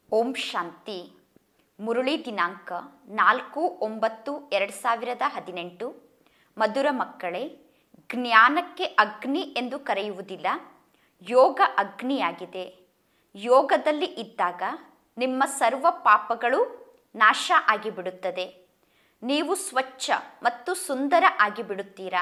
ಓಂ ಶಾಂತಿ ಮುರುಳಿ ದಿನಾಂಕ ನಾಲ್ಕು ಒಂಬತ್ತು ಎರಡು ಸಾವಿರದ ಹದಿನೆಂಟು ಮಧುರ ಮಕ್ಕಳೇ ಜ್ಞಾನಕ್ಕೆ ಅಗ್ನಿ ಎಂದು ಕರೆಯುವುದಿಲ್ಲ ಯೋಗ ಅಗ್ನಿಯಾಗಿದೆ ಯೋಗದಲ್ಲಿ ಇದ್ದಾಗ ನಿಮ್ಮ ಸರ್ವ ಪಾಪಗಳು ನಾಶ ಆಗಿಬಿಡುತ್ತದೆ ನೀವು ಸ್ವಚ್ಛ ಮತ್ತು ಸುಂದರ ಆಗಿಬಿಡುತ್ತೀರಾ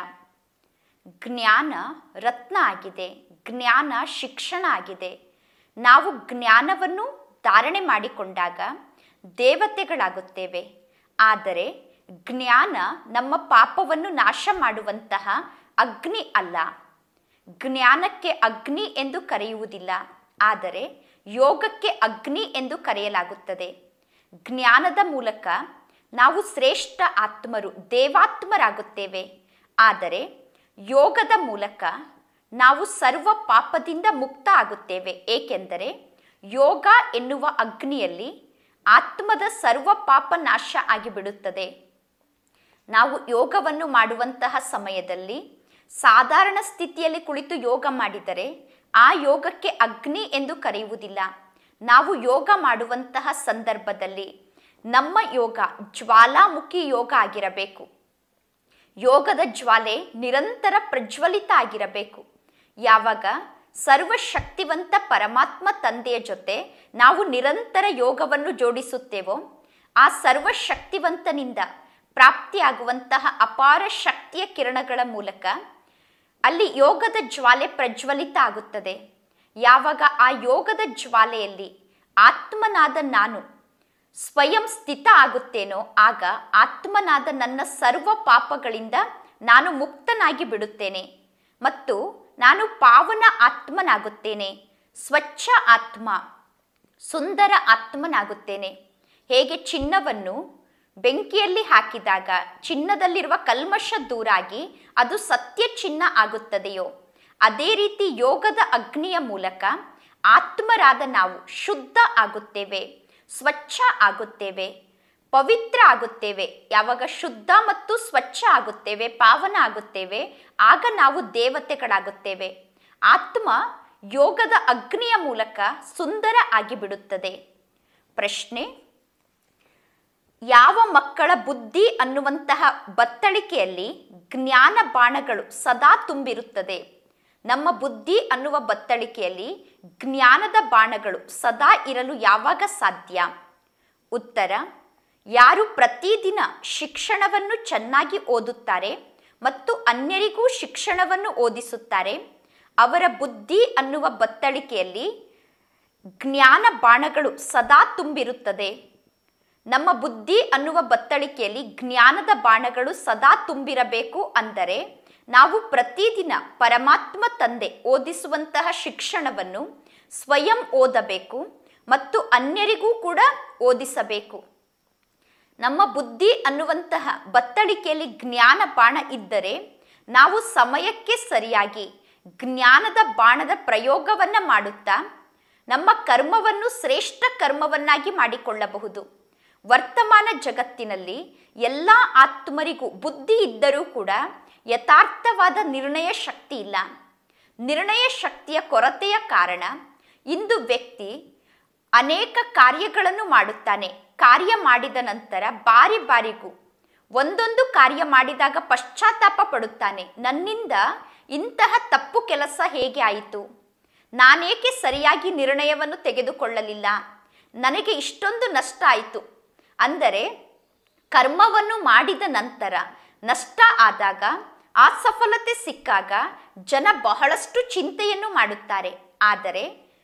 ಜ್ಞಾನ ರತ್ನ ಆಗಿದೆ ಜ್ಞಾನ ಶಿಕ್ಷಣ ಆಗಿದೆ ನಾವು ಜ್ಞಾನವನ್ನು ಧಾರಣೆ ಮಾಡಿಕೊಂಡಾಗ ದೇವತೆಗಳಾಗುತ್ತೇವೆ ಆದರೆ ಜ್ಞಾನ ನಮ್ಮ ಪಾಪವನ್ನು ನಾಶ ಮಾಡುವಂತಹ ಅಗ್ನಿ ಅಲ್ಲ ಜ್ಞಾನಕ್ಕೆ ಅಗ್ನಿ ಎಂದು ಕರೆಯುವುದಿಲ್ಲ ಆದರೆ ಯೋಗಕ್ಕೆ ಅಗ್ನಿ ಎಂದು ಕರೆಯಲಾಗುತ್ತದೆ ಜ್ಞಾನದ ಮೂಲಕ ನಾವು ಶ್ರೇಷ್ಠ ಆತ್ಮರು ದೇವಾತ್ಮರಾಗುತ್ತೇವೆ ಆದರೆ ಯೋಗದ ಮೂಲಕ ನಾವು ಸರ್ವ ಪಾಪದಿಂದ ಮುಕ್ತ ಆಗುತ್ತೇವೆ ಏಕೆಂದರೆ ಯೋಗ ಎನ್ನುವ ಅಗ್ನಿಯಲ್ಲಿ ಆತ್ಮದ ಸರ್ವ ಪಾಪ ನಾಶ ಆಗಿಬಿಡುತ್ತದೆ ನಾವು ಯೋಗವನ್ನು ಮಾಡುವಂತಹ ಸಮಯದಲ್ಲಿ ಸಾಧಾರಣ ಸ್ಥಿತಿಯಲ್ಲಿ ಕುಳಿತು ಯೋಗ ಮಾಡಿದರೆ ಆ ಯೋಗಕ್ಕೆ ಅಗ್ನಿ ಎಂದು ಕರೆಯುವುದಿಲ್ಲ ನಾವು ಯೋಗ ಮಾಡುವಂತಹ ಸಂದರ್ಭದಲ್ಲಿ ನಮ್ಮ ಯೋಗ ಜ್ವಾಲಾಮುಖಿ ಯೋಗ ಆಗಿರಬೇಕು ಯೋಗದ ಜ್ವಾಲೆ ನಿರಂತರ ಪ್ರಜ್ವಲಿತ ಆಗಿರಬೇಕು ಯಾವಾಗ ಸರ್ವಶಕ್ತಿವಂತ ಪರಮಾತ್ಮ ತಂದೆಯ ಜೊತೆ ನಾವು ನಿರಂತರ ಯೋಗವನ್ನು ಜೋಡಿಸುತ್ತೇವೋ ಆ ಸರ್ವಶಕ್ತಿವಂತನಿಂದ ಪ್ರಾಪ್ತಿಯಾಗುವಂತಹ ಅಪಾರ ಶಕ್ತಿಯ ಕಿರಣಗಳ ಮೂಲಕ ಅಲ್ಲಿ ಯೋಗದ ಜ್ವಾಲೆ ಪ್ರಜ್ವಲಿತ ಆಗುತ್ತದೆ ಯಾವಾಗ ಆ ಯೋಗದ ಜ್ವಾಲೆಯಲ್ಲಿ ಆತ್ಮನಾದ ನಾನು ಸ್ವಯಂ ಸ್ಥಿತ ಆಗುತ್ತೇನೋ ಆಗ ಆತ್ಮನಾದ ನನ್ನ ಸರ್ವ ಪಾಪಗಳಿಂದ ನಾನು ಮುಕ್ತನಾಗಿ ಬಿಡುತ್ತೇನೆ ಮತ್ತು ನಾನು ಪಾವನ ಆತ್ಮನಾಗುತ್ತೇನೆ ಸ್ವಚ್ಛ ಆತ್ಮ ಸುಂದರ ಆತ್ಮನಾಗುತ್ತೇನೆ ಹೇಗೆ ಚಿನ್ನವನ್ನು ಬೆಂಕಿಯಲ್ಲಿ ಹಾಕಿದಾಗ ಚಿನ್ನದಲ್ಲಿರುವ ಕಲ್ಮಶ ದೂರಾಗಿ ಅದು ಸತ್ಯ ಚಿನ್ನ ಆಗುತ್ತದೆಯೋ ಅದೇ ರೀತಿ ಯೋಗದ ಅಗ್ನಿಯ ಮೂಲಕ ಆತ್ಮರಾದ ನಾವು ಶುದ್ಧ ಆಗುತ್ತೇವೆ ಸ್ವಚ್ಛ ಆಗುತ್ತೇವೆ ಪವಿತ್ರ ಆಗುತ್ತೇವೆ ಯಾವಾಗ ಶುದ್ಧ ಮತ್ತು ಸ್ವಚ್ಛ ಆಗುತ್ತೇವೆ ಪಾವನ ಆಗುತ್ತೇವೆ ಆಗ ನಾವು ದೇವತೆಗಳಾಗುತ್ತೇವೆ ಆತ್ಮ ಯೋಗದ ಅಗ್ನಿಯ ಮೂಲಕ ಸುಂದರ ಆಗಿಬಿಡುತ್ತದೆ ಪ್ರಶ್ನೆ ಯಾವ ಮಕ್ಕಳ ಬುದ್ಧಿ ಅನ್ನುವಂತಹ ಬತ್ತಳಿಕೆಯಲ್ಲಿ ಜ್ಞಾನ ಬಾಣಗಳು ಸದಾ ತುಂಬಿರುತ್ತದೆ ನಮ್ಮ ಬುದ್ಧಿ ಅನ್ನುವ ಬತ್ತಳಿಕೆಯಲ್ಲಿ ಜ್ಞಾನದ ಬಾಣಗಳು ಸದಾ ಇರಲು ಯಾವಾಗ ಸಾಧ್ಯ ಉತ್ತರ ಯಾರು ಪ್ರತಿದಿನ ಶಿಕ್ಷಣವನ್ನು ಚೆನ್ನಾಗಿ ಓದುತ್ತಾರೆ ಮತ್ತು ಅನ್ಯರಿಗೂ ಶಿಕ್ಷಣವನ್ನು ಓದಿಸುತ್ತಾರೆ ಅವರ ಬುದ್ಧಿ ಅನ್ನುವ ಬತ್ತಳಿಕೆಯಲ್ಲಿ ಜ್ಞಾನ ಬಾಣಗಳು ಸದಾ ತುಂಬಿರುತ್ತದೆ ನಮ್ಮ ಬುದ್ಧಿ ಅನ್ನುವ ಬತ್ತಳಿಕೆಯಲ್ಲಿ ಜ್ಞಾನದ ಬಾಣಗಳು ಸದಾ ತುಂಬಿರಬೇಕು ಅಂದರೆ ನಾವು ಪ್ರತಿದಿನ ಪರಮಾತ್ಮ ತಂದೆ ಓದಿಸುವಂತಹ ಶಿಕ್ಷಣವನ್ನು ಸ್ವಯಂ ಓದಬೇಕು ಮತ್ತು ಅನ್ಯರಿಗೂ ಕೂಡ ಓದಿಸಬೇಕು ನಮ್ಮ ಬುದ್ಧಿ ಅನ್ನುವಂತಹ ಬತ್ತಳಿಕೆಯಲ್ಲಿ ಜ್ಞಾನ ಬಾಣ ಇದ್ದರೆ ನಾವು ಸಮಯಕ್ಕೆ ಸರಿಯಾಗಿ ಜ್ಞಾನದ ಬಾಣದ ಪ್ರಯೋಗವನ್ನು ಮಾಡುತ್ತಾ ನಮ್ಮ ಕರ್ಮವನ್ನು ಶ್ರೇಷ್ಠ ಕರ್ಮವನ್ನಾಗಿ ಮಾಡಿಕೊಳ್ಳಬಹುದು ವರ್ತಮಾನ ಜಗತ್ತಿನಲ್ಲಿ ಎಲ್ಲ ಆತ್ಮರಿಗೂ ಬುದ್ಧಿ ಇದ್ದರೂ ಕೂಡ ಯಥಾರ್ಥವಾದ ನಿರ್ಣಯ ಶಕ್ತಿ ಇಲ್ಲ ನಿರ್ಣಯ ಶಕ್ತಿಯ ಕೊರತೆಯ ಕಾರಣ ಇಂದು ವ್ಯಕ್ತಿ ಅನೇಕ ಕಾರ್ಯಗಳನ್ನು ಮಾಡುತ್ತಾನೆ ಕಾರ್ಯ ಮಾಡಿದ ನಂತರ ಬಾರಿ ಬಾರಿಗೂ ಒಂದೊಂದು ಕಾರ್ಯ ಮಾಡಿದಾಗ ಪಶ್ಚಾತ್ತಾಪ ಪಡುತ್ತಾನೆ ನನ್ನಿಂದ ಇಂತಹ ತಪ್ಪು ಕೆಲಸ ಹೇಗೆ ಆಯಿತು ನಾನೇಕೆ ಸರಿಯಾಗಿ ನಿರ್ಣಯವನ್ನು ತೆಗೆದುಕೊಳ್ಳಲಿಲ್ಲ ನನಗೆ ಇಷ್ಟೊಂದು ನಷ್ಟ ಆಯಿತು ಅಂದರೆ ಕರ್ಮವನ್ನು ಮಾಡಿದ ನಂತರ ನಷ್ಟ ಆದಾಗ ಅಸಫಲತೆ ಸಿಕ್ಕಾಗ ಜನ ಬಹಳಷ್ಟು ಚಿಂತೆಯನ್ನು ಮಾಡುತ್ತಾರೆ ಆದರೆ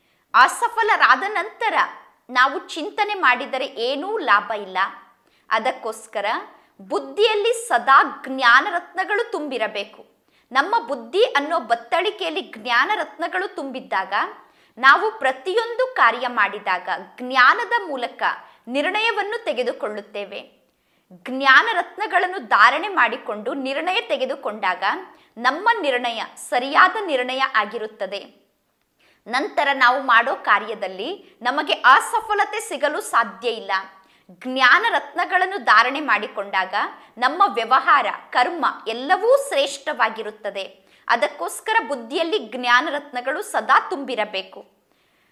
ಅಸಫಲರಾದ ನಂತರ ನಾವು ಚಿಂತನೆ ಮಾಡಿದರೆ ಏನೂ ಲಾಭ ಇಲ್ಲ ಅದಕ್ಕೋಸ್ಕರ ಬುದ್ಧಿಯಲ್ಲಿ ಸದಾ ಜ್ಞಾನ ರತ್ನಗಳು ತುಂಬಿರಬೇಕು ನಮ್ಮ ಬುದ್ಧಿ ಅನ್ನೋ ಬತ್ತಳಿಕೆಯಲ್ಲಿ ಜ್ಞಾನ ರತ್ನಗಳು ತುಂಬಿದ್ದಾಗ ನಾವು ಪ್ರತಿಯೊಂದು ಕಾರ್ಯ ಮಾಡಿದಾಗ ಜ್ಞಾನದ ಮೂಲಕ ನಿರ್ಣಯವನ್ನು ತೆಗೆದುಕೊಳ್ಳುತ್ತೇವೆ ಜ್ಞಾನ ರತ್ನಗಳನ್ನು ಧಾರಣೆ ಮಾಡಿಕೊಂಡು ನಿರ್ಣಯ ತೆಗೆದುಕೊಂಡಾಗ ನಮ್ಮ ನಿರ್ಣಯ ಸರಿಯಾದ ನಿರ್ಣಯ ಆಗಿರುತ್ತದೆ ನಂತರ ನಾವು ಮಾಡೋ ಕಾರ್ಯದಲ್ಲಿ ನಮಗೆ ಅಸಫಲತೆ ಸಿಗಲು ಸಾಧ್ಯ ಇಲ್ಲ ಜ್ಞಾನ ರತ್ನಗಳನ್ನು ಧಾರಣೆ ಮಾಡಿಕೊಂಡಾಗ ನಮ್ಮ ವ್ಯವಹಾರ ಕರ್ಮ ಎಲ್ಲವೂ ಶ್ರೇಷ್ಠವಾಗಿರುತ್ತದೆ ಅದಕ್ಕೋಸ್ಕರ ಬುದ್ಧಿಯಲ್ಲಿ ಜ್ಞಾನ ರತ್ನಗಳು ಸದಾ ತುಂಬಿರಬೇಕು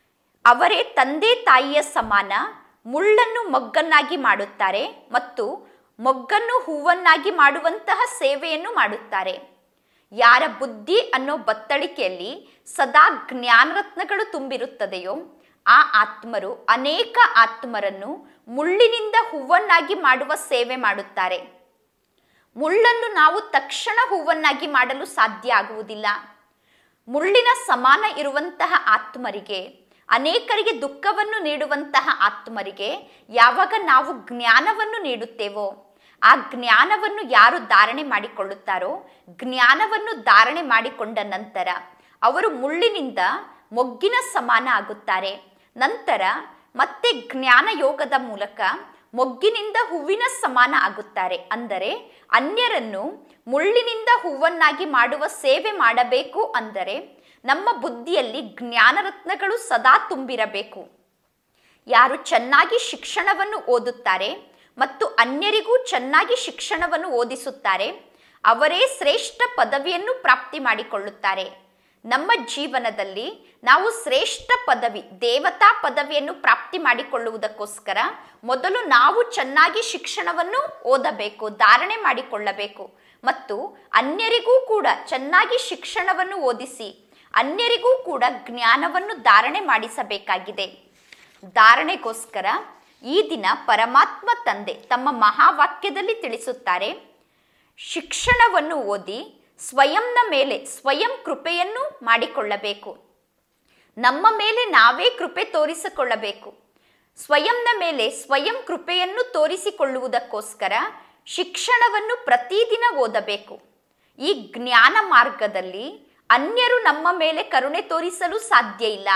ಅವರೇ ತಂದೆ ತಾಯಿಯ ಸಮಾನ ಮುಳ್ಳನ್ನು ಮೊಗ್ಗನ್ನಾಗಿ ಮಾಡುತ್ತಾರೆ ಮತ್ತು ಮೊಗ್ಗನ್ನು ಹೂವನ್ನಾಗಿ ಮಾಡುವಂತಹ ಸೇವೆಯನ್ನು ಮಾಡುತ್ತಾರೆ ಯಾರ ಬುದ್ಧಿ ಅನ್ನೋ ಬತ್ತಳಿಕೆಯಲ್ಲಿ ಸದಾ ಜ್ಞಾನರತ್ನಗಳು ತುಂಬಿರುತ್ತದೆಯೋ ಆ ಆತ್ಮರು ಅನೇಕ ಆತ್ಮರನ್ನು ಮುಳ್ಳಿನಿಂದ ಹೂವನ್ನಾಗಿ ಮಾಡುವ ಸೇವೆ ಮಾಡುತ್ತಾರೆ ಮುಳ್ಳನ್ನು ನಾವು ತಕ್ಷಣ ಹೂವನ್ನಾಗಿ ಮಾಡಲು ಸಾಧ್ಯ ಆಗುವುದಿಲ್ಲ ಮುಳ್ಳಿನ ಸಮಾನ ಇರುವಂತಹ ಆತ್ಮರಿಗೆ ಅನೇಕರಿಗೆ ದುಃಖವನ್ನು ನೀಡುವಂತಹ ಆತ್ಮರಿಗೆ ಯಾವಾಗ ನಾವು ಜ್ಞಾನವನ್ನು ನೀಡುತ್ತೇವೋ ಆ ಜ್ಞಾನವನ್ನು ಯಾರು ಧಾರಣೆ ಮಾಡಿಕೊಳ್ಳುತ್ತಾರೋ ಜ್ಞಾನವನ್ನು ಧಾರಣೆ ಮಾಡಿಕೊಂಡ ನಂತರ ಅವರು ಮುಳ್ಳಿನಿಂದ ಮೊಗ್ಗಿನ ಸಮಾನ ಆಗುತ್ತಾರೆ ನಂತರ ಮತ್ತೆ ಜ್ಞಾನ ಯೋಗದ ಮೂಲಕ ಮೊಗ್ಗಿನಿಂದ ಹೂವಿನ ಸಮಾನ ಆಗುತ್ತಾರೆ ಅಂದರೆ ಅನ್ಯರನ್ನು ಮುಳ್ಳಿನಿಂದ ಹೂವನ್ನಾಗಿ ಮಾಡುವ ಸೇವೆ ಮಾಡಬೇಕು ಅಂದರೆ ನಮ್ಮ ಬುದ್ಧಿಯಲ್ಲಿ ಜ್ಞಾನರತ್ನಗಳು ಸದಾ ತುಂಬಿರಬೇಕು ಯಾರು ಚೆನ್ನಾಗಿ ಶಿಕ್ಷಣವನ್ನು ಓದುತ್ತಾರೆ ಮತ್ತು ಅನ್ಯರಿಗೂ ಚೆನ್ನಾಗಿ ಶಿಕ್ಷಣವನ್ನು ಓದಿಸುತ್ತಾರೆ ಅವರೇ ಶ್ರೇಷ್ಠ ಪದವಿಯನ್ನು ಪ್ರಾಪ್ತಿ ಮಾಡಿಕೊಳ್ಳುತ್ತಾರೆ ನಮ್ಮ ಜೀವನದಲ್ಲಿ ನಾವು ಶ್ರೇಷ್ಠ ಪದವಿ ದೇವತಾ ಪದವಿಯನ್ನು ಪ್ರಾಪ್ತಿ ಮಾಡಿಕೊಳ್ಳುವುದಕ್ಕೋಸ್ಕರ ಮೊದಲು ನಾವು ಚೆನ್ನಾಗಿ ಶಿಕ್ಷಣವನ್ನು ಓದಬೇಕು ಧಾರಣೆ ಮಾಡಿಕೊಳ್ಳಬೇಕು ಮತ್ತು ಅನ್ಯರಿಗೂ ಕೂಡ ಚೆನ್ನಾಗಿ ಶಿಕ್ಷಣವನ್ನು ಓದಿಸಿ ಅನ್ಯರಿಗೂ ಕೂಡ ಜ್ಞಾನವನ್ನು ಧಾರಣೆ ಮಾಡಿಸಬೇಕಾಗಿದೆ ಧಾರಣೆಗೋಸ್ಕರ ಈ ದಿನ ಪರಮಾತ್ಮ ತಂದೆ ತಮ್ಮ ಮಹಾವಾಕ್ಯದಲ್ಲಿ ತಿಳಿಸುತ್ತಾರೆ ಶಿಕ್ಷಣವನ್ನು ಓದಿ ಸ್ವಯಂನ ಮೇಲೆ ಸ್ವಯಂ ಕೃಪೆಯನ್ನು ಮಾಡಿಕೊಳ್ಳಬೇಕು ನಮ್ಮ ಮೇಲೆ ನಾವೇ ಕೃಪೆ ತೋರಿಸಿಕೊಳ್ಳಬೇಕು ಸ್ವಯಂನ ಮೇಲೆ ಸ್ವಯಂ ಕೃಪೆಯನ್ನು ತೋರಿಸಿಕೊಳ್ಳುವುದಕ್ಕೋಸ್ಕರ ಶಿಕ್ಷಣವನ್ನು ಪ್ರತಿದಿನ ಓದಬೇಕು ಈ ಜ್ಞಾನ ಮಾರ್ಗದಲ್ಲಿ ಅನ್ಯರು ನಮ್ಮ ಮೇಲೆ ಕರುಣೆ ತೋರಿಸಲು ಸಾಧ್ಯ ಇಲ್ಲ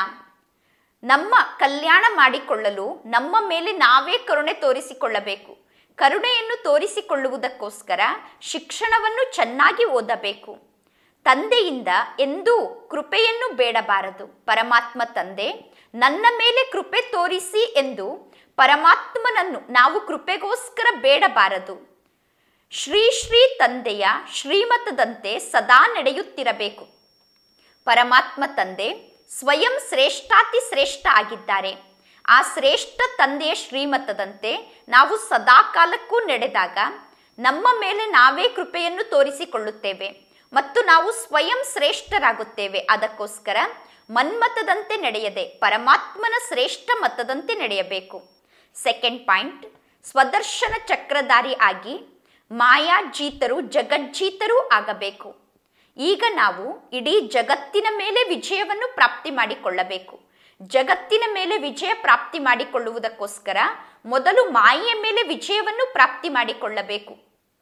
ನಮ್ಮ ಕಲ್ಯಾಣ ಮಾಡಿಕೊಳ್ಳಲು ನಮ್ಮ ಮೇಲೆ ನಾವೇ ಕರುಣೆ ತೋರಿಸಿಕೊಳ್ಳಬೇಕು ಕರುಣೆಯನ್ನು ತೋರಿಸಿಕೊಳ್ಳುವುದಕ್ಕೋಸ್ಕರ ಶಿಕ್ಷಣವನ್ನು ಚೆನ್ನಾಗಿ ಓದಬೇಕು ತಂದೆಯಿಂದ ಎಂದೂ ಕೃಪೆಯನ್ನು ಬೇಡಬಾರದು ಪರಮಾತ್ಮ ತಂದೆ ನನ್ನ ಮೇಲೆ ಕೃಪೆ ತೋರಿಸಿ ಎಂದು ಪರಮಾತ್ಮನನ್ನು ನಾವು ಕೃಪೆಗೋಸ್ಕರ ಬೇಡಬಾರದು ಶ್ರೀ ಶ್ರೀ ತಂದೆಯ ಶ್ರೀಮತದಂತೆ ಸದಾ ನಡೆಯುತ್ತಿರಬೇಕು ಪರಮಾತ್ಮ ತಂದೆ ಸ್ವಯಂ ಶ್ರೇಷ್ಠಾತಿ ಶ್ರೇಷ್ಠ ಆಗಿದ್ದಾರೆ ಆ ಶ್ರೇಷ್ಠ ತಂದೆಯ ಶ್ರೀಮತದಂತೆ ನಾವು ಸದಾ ಕಾಲಕ್ಕೂ ನಡೆದಾಗ ನಮ್ಮ ಮೇಲೆ ನಾವೇ ಕೃಪೆಯನ್ನು ತೋರಿಸಿಕೊಳ್ಳುತ್ತೇವೆ ಮತ್ತು ನಾವು ಸ್ವಯಂ ಶ್ರೇಷ್ಠರಾಗುತ್ತೇವೆ ಅದಕ್ಕೋಸ್ಕರ ಮನ್ಮತದಂತೆ ನಡೆಯದೆ ಪರಮಾತ್ಮನ ಶ್ರೇಷ್ಠ ಮತದಂತೆ ನಡೆಯಬೇಕು ಸೆಕೆಂಡ್ ಪಾಯಿಂಟ್ ಸ್ವದರ್ಶನ ಚಕ್ರಧಾರಿ ಆಗಿ ಮಾಯಾಜೀತರು ಜಗಜ್ಜೀತರೂ ಆಗಬೇಕು ಈಗ ನಾವು ಇಡೀ ಜಗತ್ತಿನ ಮೇಲೆ ವಿಜಯವನ್ನು ಪ್ರಾಪ್ತಿ ಮಾಡಿಕೊಳ್ಳಬೇಕು ಜಗತ್ತಿನ ಮೇಲೆ ವಿಜಯ ಪ್ರಾಪ್ತಿ ಮಾಡಿಕೊಳ್ಳುವುದಕ್ಕೋಸ್ಕರ ಮೊದಲು ಮಾಯೆಯ ಮೇಲೆ ವಿಜಯವನ್ನು ಪ್ರಾಪ್ತಿ ಮಾಡಿಕೊಳ್ಳಬೇಕು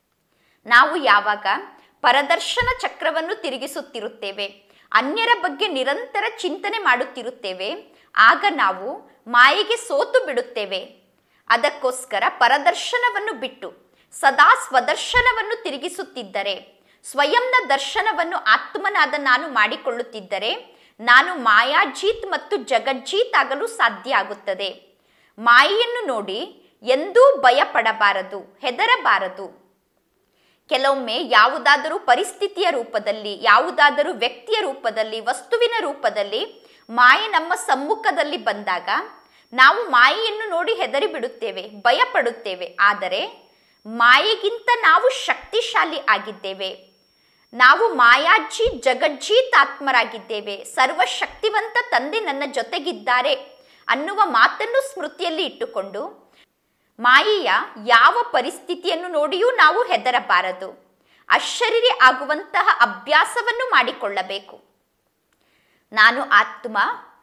ನಾವು ಯಾವಾಗ ಪರದರ್ಶನ ಚಕ್ರವನ್ನು ತಿರುಗಿಸುತ್ತಿರುತ್ತೇವೆ ಅನ್ಯರ ಬಗ್ಗೆ ನಿರಂತರ ಚಿಂತನೆ ಮಾಡುತ್ತಿರುತ್ತೇವೆ ಆಗ ನಾವು ಮಾಯೆಗೆ ಸೋತು ಬಿಡುತ್ತೇವೆ ಅದಕ್ಕೋಸ್ಕರ ಪರದರ್ಶನವನ್ನು ಬಿಟ್ಟು ಸದಾ ಸ್ವದರ್ಶನವನ್ನು ತಿರುಗಿಸುತ್ತಿದ್ದರೆ ಸ್ವಯಂನ ದರ್ಶನವನ್ನು ಆತ್ಮನಾದ ನಾನು ಮಾಡಿಕೊಳ್ಳುತ್ತಿದ್ದರೆ ನಾನು ಮಾಯಾಜೀತ್ ಮತ್ತು ಜಗಜ್ಜೀತ್ ಆಗಲು ಸಾಧ್ಯ ಆಗುತ್ತದೆ ಮಾಯೆಯನ್ನು ನೋಡಿ ಎಂದೂ ಭಯಪಡಬಾರದು ಹೆದರಬಾರದು ಕೆಲವೊಮ್ಮೆ ಯಾವುದಾದರೂ ಪರಿಸ್ಥಿತಿಯ ರೂಪದಲ್ಲಿ ಯಾವುದಾದರೂ ವ್ಯಕ್ತಿಯ ರೂಪದಲ್ಲಿ ವಸ್ತುವಿನ ರೂಪದಲ್ಲಿ ಮಾಯೆ ನಮ್ಮ ಸಮ್ಮುಖದಲ್ಲಿ ಬಂದಾಗ ನಾವು ಮಾಯೆಯನ್ನು ನೋಡಿ ಹೆದರಿ ಬಿಡುತ್ತೇವೆ ಭಯಪಡುತ್ತೇವೆ ಆದರೆ ಮಾಯೆಗಿಂತ ನಾವು ಶಕ್ತಿಶಾಲಿ ಆಗಿದ್ದೇವೆ ನಾವು ಮಾಯಾಜಿ ಜಗಜ್ಜೀತ್ ಆತ್ಮರಾಗಿದ್ದೇವೆ ಸರ್ವಶಕ್ತಿವಂತ ತಂದೆ ನನ್ನ ಜೊತೆಗಿದ್ದಾರೆ ಅನ್ನುವ ಮಾತನ್ನು ಸ್ಮೃತಿಯಲ್ಲಿ ಇಟ್ಟುಕೊಂಡು ಮಾಯೆಯ ಯಾವ ಪರಿಸ್ಥಿತಿಯನ್ನು ನೋಡಿಯೂ ನಾವು ಹೆದರಬಾರದು ಅಶರೀರಿ ಆಗುವಂತಹ ಅಭ್ಯಾಸವನ್ನು ಮಾಡಿಕೊಳ್ಳಬೇಕು ನಾನು ಆತ್ಮ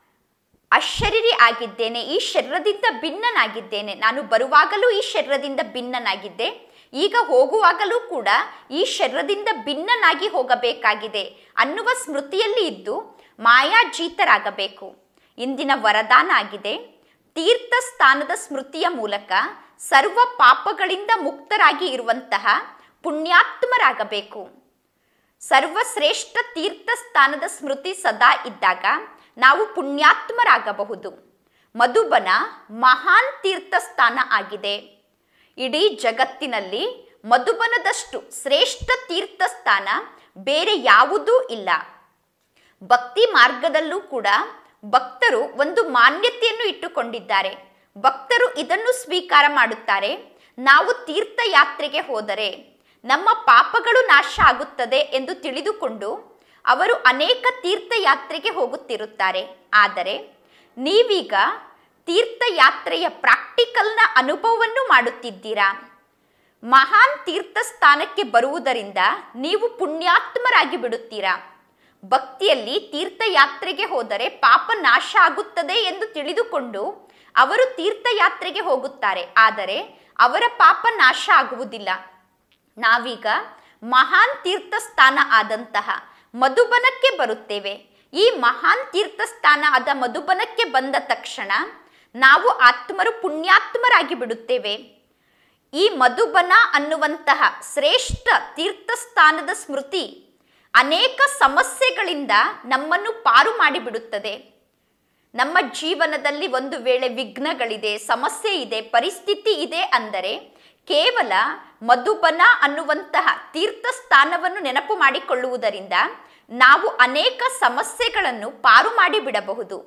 ಅಶರೀರಿ ಆಗಿದ್ದೇನೆ ಈ ಶರೀರದಿಂದ ಭಿನ್ನನಾಗಿದ್ದೇನೆ ನಾನು ಬರುವಾಗಲೂ ಈ ಶರೀರದಿಂದ ಭಿನ್ನನಾಗಿದ್ದೆ ಈಗ ಹೋಗುವಾಗಲೂ ಕೂಡ ಈ ಶರೀರದಿಂದ ಭಿನ್ನನಾಗಿ ಹೋಗಬೇಕಾಗಿದೆ ಅನ್ನುವ ಸ್ಮೃತಿಯಲ್ಲಿ ಇದ್ದು ಮಾಯಾಜೀತರಾಗಬೇಕು ಇಂದಿನ ವರದಾನ ಆಗಿದೆ ತೀರ್ಥ ಸ್ಥಾನದ ಸ್ಮೃತಿಯ ಮೂಲಕ ಸರ್ವ ಪಾಪಗಳಿಂದ ಮುಕ್ತರಾಗಿ ಇರುವಂತಹ ಪುಣ್ಯಾತ್ಮರಾಗಬೇಕು ಸರ್ವಶ್ರೇಷ್ಠ ತೀರ್ಥ ಸ್ಥಾನದ ಸ್ಮೃತಿ ಸದಾ ಇದ್ದಾಗ ನಾವು ಪುಣ್ಯಾತ್ಮರಾಗಬಹುದು ಮಧುಬನ ಮಹಾನ್ ತೀರ್ಥ ಸ್ಥಾನ ಆಗಿದೆ ಇಡೀ ಜಗತ್ತಿನಲ್ಲಿ ಮಧುಬನದಷ್ಟು ಶ್ರೇಷ್ಠ ತೀರ್ಥ ಸ್ಥಾನ ಬೇರೆ ಯಾವುದೂ ಇಲ್ಲ ಭಕ್ತಿ ಮಾರ್ಗದಲ್ಲೂ ಕೂಡ ಭಕ್ತರು ಒಂದು ಮಾನ್ಯತೆಯನ್ನು ಇಟ್ಟುಕೊಂಡಿದ್ದಾರೆ ಭಕ್ತರು ಇದನ್ನು ಸ್ವೀಕಾರ ಮಾಡುತ್ತಾರೆ ನಾವು ತೀರ್ಥಯಾತ್ರೆಗೆ ಹೋದರೆ ನಮ್ಮ ಪಾಪಗಳು ನಾಶ ಆಗುತ್ತದೆ ಎಂದು ತಿಳಿದುಕೊಂಡು ಅವರು ಅನೇಕ ತೀರ್ಥಯಾತ್ರೆಗೆ ಹೋಗುತ್ತಿರುತ್ತಾರೆ ಆದರೆ ನೀವೀಗ ತೀರ್ಥಯಾತ್ರೆಯ ಪ್ರಾಕ್ಟಿಕಲ್ನ ಅನುಭವವನ್ನು ಮಾಡುತ್ತಿದ್ದೀರಾ ಮಹಾನ್ ತೀರ್ಥಸ್ಥಾನಕ್ಕೆ ಬರುವುದರಿಂದ ನೀವು ಪುಣ್ಯಾತ್ಮರಾಗಿ ಬಿಡುತ್ತೀರಾ ಭಕ್ತಿಯಲ್ಲಿ ತೀರ್ಥಯಾತ್ರೆಗೆ ಹೋದರೆ ಪಾಪ ನಾಶ ಆಗುತ್ತದೆ ಎಂದು ತಿಳಿದುಕೊಂಡು ಅವರು ತೀರ್ಥಯಾತ್ರೆಗೆ ಹೋಗುತ್ತಾರೆ ಆದರೆ ಅವರ ಪಾಪ ನಾಶ ಆಗುವುದಿಲ್ಲ ನಾವೀಗ ಮಹಾನ್ ತೀರ್ಥಸ್ಥಾನ ಆದಂತಹ ಮಧುಬನಕ್ಕೆ ಬರುತ್ತೇವೆ ಈ ಮಹಾನ್ ತೀರ್ಥಸ್ಥಾನ ಆದ ಮಧುಬನಕ್ಕೆ ಬಂದ ತಕ್ಷಣ ನಾವು ಆತ್ಮರು ಪುಣ್ಯಾತ್ಮರಾಗಿ ಬಿಡುತ್ತೇವೆ ಈ ಮಧುಬನ ಅನ್ನುವಂತಹ ಶ್ರೇಷ್ಠ ತೀರ್ಥಸ್ಥಾನದ ಸ್ಮೃತಿ ಅನೇಕ ಸಮಸ್ಯೆಗಳಿಂದ ನಮ್ಮನ್ನು ಪಾರು ಮಾಡಿಬಿಡುತ್ತದೆ ನಮ್ಮ ಜೀವನದಲ್ಲಿ ಒಂದು ವೇಳೆ ವಿಘ್ನಗಳಿದೆ ಸಮಸ್ಯೆ ಇದೆ ಪರಿಸ್ಥಿತಿ ಇದೆ ಅಂದರೆ ಕೇವಲ ಮಧುಬನ ಅನ್ನುವಂತಹ ತೀರ್ಥಸ್ಥಾನವನ್ನು ನೆನಪು ಮಾಡಿಕೊಳ್ಳುವುದರಿಂದ ನಾವು ಅನೇಕ ಸಮಸ್ಯೆಗಳನ್ನು ಪಾರು ಮಾಡಿಬಿಡಬಹುದು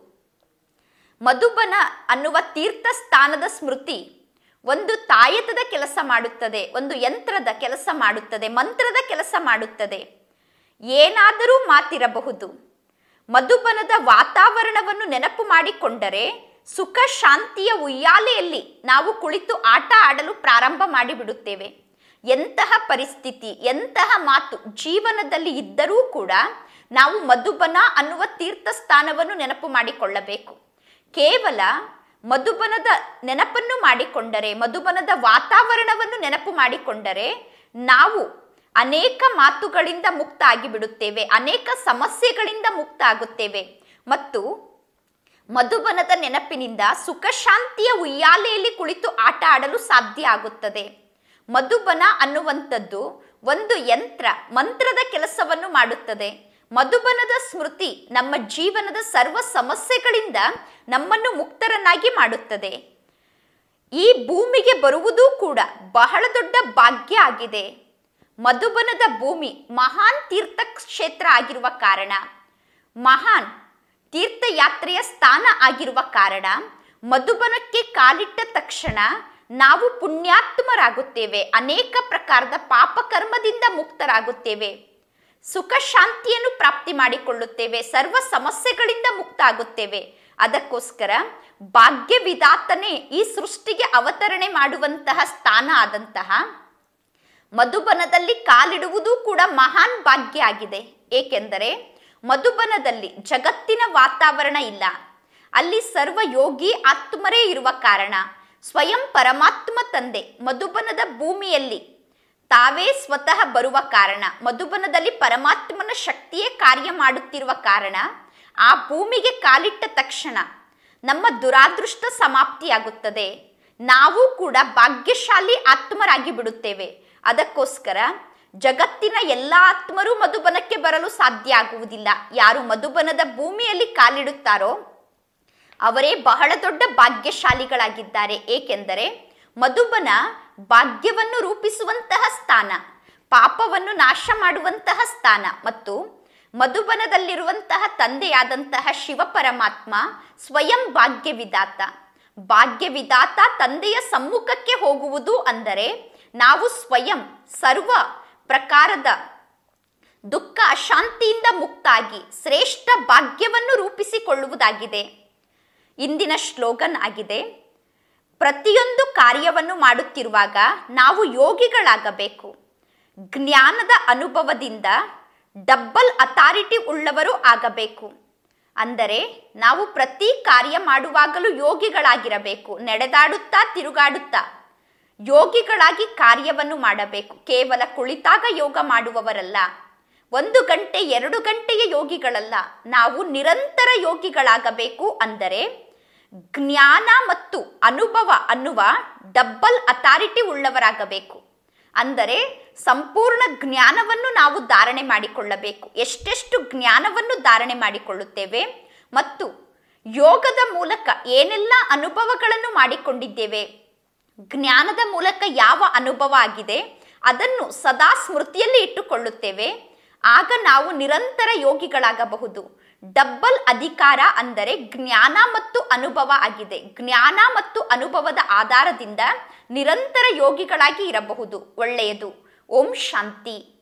ಮಧುಬನ ಅನ್ನುವ ತೀರ್ಥಸ್ಥಾನದ ಸ್ಮೃತಿ ಒಂದು ತಾಯತದ ಕೆಲಸ ಮಾಡುತ್ತದೆ ಒಂದು ಯಂತ್ರದ ಕೆಲಸ ಮಾಡುತ್ತದೆ ಮಂತ್ರದ ಕೆಲಸ ಮಾಡುತ್ತದೆ ಏನಾದರೂ ಮಾತಿರಬಹುದು ಮಧುಬನದ ವಾತಾವರಣವನ್ನು ನೆನಪು ಮಾಡಿಕೊಂಡರೆ ಸುಖ ಶಾಂತಿಯ ಉಯ್ಯಾಲೆಯಲ್ಲಿ ನಾವು ಕುಳಿತು ಆಟ ಆಡಲು ಪ್ರಾರಂಭ ಮಾಡಿಬಿಡುತ್ತೇವೆ ಎಂತಹ ಪರಿಸ್ಥಿತಿ ಎಂತಹ ಮಾತು ಜೀವನದಲ್ಲಿ ಇದ್ದರೂ ಕೂಡ ನಾವು ಮಧುಬನ ಅನ್ನುವ ತೀರ್ಥಸ್ಥಾನವನ್ನು ನೆನಪು ಮಾಡಿಕೊಳ್ಳಬೇಕು ಕೇವಲ ಮಧುಬನದ ನೆನಪನ್ನು ಮಾಡಿಕೊಂಡರೆ ಮಧುಬನದ ವಾತಾವರಣವನ್ನು ನೆನಪು ಮಾಡಿಕೊಂಡರೆ ನಾವು ಅನೇಕ ಮಾತುಗಳಿಂದ ಮುಕ್ತ ಆಗಿಬಿಡುತ್ತೇವೆ ಅನೇಕ ಸಮಸ್ಯೆಗಳಿಂದ ಮುಕ್ತ ಆಗುತ್ತೇವೆ ಮತ್ತು ಮಧುಬನದ ನೆನಪಿನಿಂದ ಸುಖ ಶಾಂತಿಯ ಉಯ್ಯಾಲೆಯಲ್ಲಿ ಕುಳಿತು ಆಟ ಆಡಲು ಸಾಧ್ಯ ಆಗುತ್ತದೆ ಮಧುಬನ ಅನ್ನುವಂಥದ್ದು ಒಂದು ಯಂತ್ರ ಮಂತ್ರದ ಕೆಲಸವನ್ನು ಮಾಡುತ್ತದೆ ಮಧುಬನದ ಸ್ಮೃತಿ ನಮ್ಮ ಜೀವನದ ಸರ್ವ ಸಮಸ್ಯೆಗಳಿಂದ ನಮ್ಮನ್ನು ಮುಕ್ತರನ್ನಾಗಿ ಮಾಡುತ್ತದೆ ಈ ಭೂಮಿಗೆ ಬರುವುದೂ ಕೂಡ ಬಹಳ ದೊಡ್ಡ ಭಾಗ್ಯ ಆಗಿದೆ ಮಧುಬನದ ಭೂಮಿ ಮಹಾನ್ ತೀರ್ಥ ಕ್ಷೇತ್ರ ಆಗಿರುವ ಕಾರಣ ಮಹಾನ್ ತೀರ್ಥಯಾತ್ರೆಯ ಸ್ಥಾನ ಆಗಿರುವ ಕಾರಣ ಮಧುಬನಕ್ಕೆ ಕಾಲಿಟ್ಟ ತಕ್ಷಣ ನಾವು ಪುಣ್ಯಾತ್ಮರಾಗುತ್ತೇವೆ ಅನೇಕ ಪ್ರಕಾರದ ಪಾಪಕರ್ಮದಿಂದ ಮುಕ್ತರಾಗುತ್ತೇವೆ ಸುಖ ಶಾಂತಿಯನ್ನು ಪ್ರಾಪ್ತಿ ಮಾಡಿಕೊಳ್ಳುತ್ತೇವೆ ಸರ್ವ ಸಮಸ್ಯೆಗಳಿಂದ ಮುಕ್ತ ಆಗುತ್ತೇವೆ ಅದಕ್ಕೋಸ್ಕರ ಭಾಗ್ಯ ವಿಧಾತನೇ ಈ ಸೃಷ್ಟಿಗೆ ಅವತರಣೆ ಮಾಡುವಂತಹ ಸ್ಥಾನ ಆದಂತಹ ಮಧುಬನದಲ್ಲಿ ಕಾಲಿಡುವುದು ಕೂಡ ಮಹಾನ್ ಭಾಗ್ಯ ಆಗಿದೆ ಏಕೆಂದರೆ ಮಧುಬನದಲ್ಲಿ ಜಗತ್ತಿನ ವಾತಾವರಣ ಇಲ್ಲ ಅಲ್ಲಿ ಸರ್ವ ಯೋಗಿ ಆತ್ಮರೇ ಇರುವ ಕಾರಣ ಸ್ವಯಂ ಪರಮಾತ್ಮ ತಂದೆ ಮಧುಬನದ ಭೂಮಿಯಲ್ಲಿ ತಾವೇ ಸ್ವತಃ ಬರುವ ಕಾರಣ ಮಧುಬನದಲ್ಲಿ ಪರಮಾತ್ಮನ ಶಕ್ತಿಯೇ ಕಾರ್ಯ ಮಾಡುತ್ತಿರುವ ಕಾರಣ ಆ ಭೂಮಿಗೆ ಕಾಲಿಟ್ಟ ತಕ್ಷಣ ನಮ್ಮ ದುರಾದೃಷ್ಟ ಸಮಾಪ್ತಿಯಾಗುತ್ತದೆ ನಾವು ಕೂಡ ಭಾಗ್ಯಶಾಲಿ ಆತ್ಮರಾಗಿ ಬಿಡುತ್ತೇವೆ ಅದಕ್ಕೋಸ್ಕರ ಜಗತ್ತಿನ ಎಲ್ಲ ಆತ್ಮರು ಮಧುಬನಕ್ಕೆ ಬರಲು ಸಾಧ್ಯ ಆಗುವುದಿಲ್ಲ ಯಾರು ಮಧುಬನದ ಭೂಮಿಯಲ್ಲಿ ಕಾಲಿಡುತ್ತಾರೋ ಅವರೇ ಬಹಳ ದೊಡ್ಡ ಭಾಗ್ಯಶಾಲಿಗಳಾಗಿದ್ದಾರೆ ಏಕೆಂದರೆ ಮಧುಬನ ಭಾಗ್ಯವನ್ನು ರೂಪಿಸುವಂತಹ ಸ್ಥಾನ ಪಾಪವನ್ನು ನಾಶ ಮಾಡುವಂತಹ ಸ್ಥಾನ ಮತ್ತು ಮಧುಬನದಲ್ಲಿರುವಂತಹ ತಂದೆಯಾದಂತಹ ಶಿವ ಪರಮಾತ್ಮ ಸ್ವಯಂ ಭಾಗ್ಯವಿದಾತ ಭಾಗ್ಯವಿದಾತ ತಂದೆಯ ಸಮ್ಮುಖಕ್ಕೆ ಹೋಗುವುದು ಅಂದರೆ ನಾವು ಸ್ವಯಂ ಸರ್ವ ಪ್ರಕಾರದ ದುಃಖ ಅಶಾಂತಿಯಿಂದ ಮುಕ್ತಾಗಿ ಶ್ರೇಷ್ಠ ಭಾಗ್ಯವನ್ನು ರೂಪಿಸಿಕೊಳ್ಳುವುದಾಗಿದೆ ಇಂದಿನ ಶ್ಲೋಗನ್ ಆಗಿದೆ ಪ್ರತಿಯೊಂದು ಕಾರ್ಯವನ್ನು ಮಾಡುತ್ತಿರುವಾಗ ನಾವು ಯೋಗಿಗಳಾಗಬೇಕು ಜ್ಞಾನದ ಅನುಭವದಿಂದ ಡಬ್ಬಲ್ ಅಥಾರಿಟಿ ಉಳ್ಳವರು ಆಗಬೇಕು ಅಂದರೆ ನಾವು ಪ್ರತಿ ಕಾರ್ಯ ಮಾಡುವಾಗಲೂ ಯೋಗಿಗಳಾಗಿರಬೇಕು ನಡೆದಾಡುತ್ತಾ ತಿರುಗಾಡುತ್ತಾ ಯೋಗಿಗಳಾಗಿ ಕಾರ್ಯವನ್ನು ಮಾಡಬೇಕು ಕೇವಲ ಕುಳಿತಾಗ ಯೋಗ ಮಾಡುವವರಲ್ಲ ಒಂದು ಗಂಟೆ ಎರಡು ಗಂಟೆಯ ಯೋಗಿಗಳಲ್ಲ ನಾವು ನಿರಂತರ ಯೋಗಿಗಳಾಗಬೇಕು ಅಂದರೆ ಜ್ಞಾನ ಮತ್ತು ಅನುಭವ ಅನ್ನುವ ಡಬ್ಬಲ್ ಅಥಾರಿಟಿ ಉಳ್ಳವರಾಗಬೇಕು ಅಂದರೆ ಸಂಪೂರ್ಣ ಜ್ಞಾನವನ್ನು ನಾವು ಧಾರಣೆ ಮಾಡಿಕೊಳ್ಳಬೇಕು ಎಷ್ಟೆಷ್ಟು ಜ್ಞಾನವನ್ನು ಧಾರಣೆ ಮಾಡಿಕೊಳ್ಳುತ್ತೇವೆ ಮತ್ತು ಯೋಗದ ಮೂಲಕ ಏನೆಲ್ಲ ಅನುಭವಗಳನ್ನು ಮಾಡಿಕೊಂಡಿದ್ದೇವೆ ಜ್ಞಾನದ ಮೂಲಕ ಯಾವ ಅನುಭವ ಆಗಿದೆ ಅದನ್ನು ಸದಾ ಸ್ಮೃತಿಯಲ್ಲಿ ಇಟ್ಟುಕೊಳ್ಳುತ್ತೇವೆ ಆಗ ನಾವು ನಿರಂತರ ಯೋಗಿಗಳಾಗಬಹುದು ಡಬ್ಬಲ್ ಅಧಿಕಾರ ಅಂದರೆ ಜ್ಞಾನ ಮತ್ತು ಅನುಭವ ಆಗಿದೆ ಜ್ಞಾನ ಮತ್ತು ಅನುಭವದ ಆಧಾರದಿಂದ ನಿರಂತರ ಯೋಗಿಗಳಾಗಿ ಇರಬಹುದು ಒಳ್ಳೆಯದು ಓಂ ಶಾಂತಿ